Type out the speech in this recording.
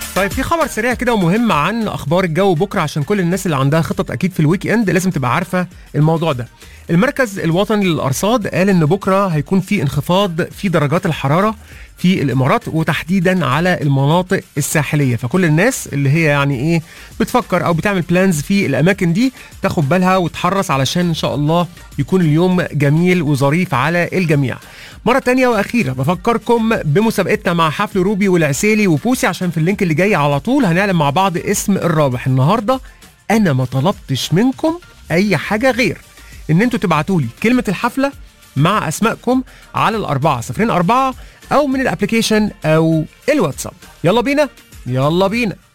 طيب في خبر سريع كده ومهم عن اخبار الجو بكره عشان كل الناس اللي عندها خطط اكيد في الويك اند لازم تبقى عارفه الموضوع ده المركز الوطني للارصاد قال ان بكره هيكون في انخفاض في درجات الحراره في الامارات وتحديدا على المناطق الساحليه فكل الناس اللي هي يعني ايه بتفكر او بتعمل بلانز في الاماكن دي تاخد بالها وتحرص علشان ان شاء الله يكون اليوم جميل وظريف على الجميع مرة تانية وأخيرة بفكركم بمسابقتنا مع حفل روبي والعسيلي وبوسي عشان في اللينك اللي جاي على طول هنعلن مع بعض اسم الرابح النهاردة أنا ما طلبتش منكم أي حاجة غير إن أنتوا تبعتوا لي كلمة الحفلة مع أسمائكم على الأربعة صفرين أربعة أو من الأبليكيشن أو الواتساب يلا بينا يلا بينا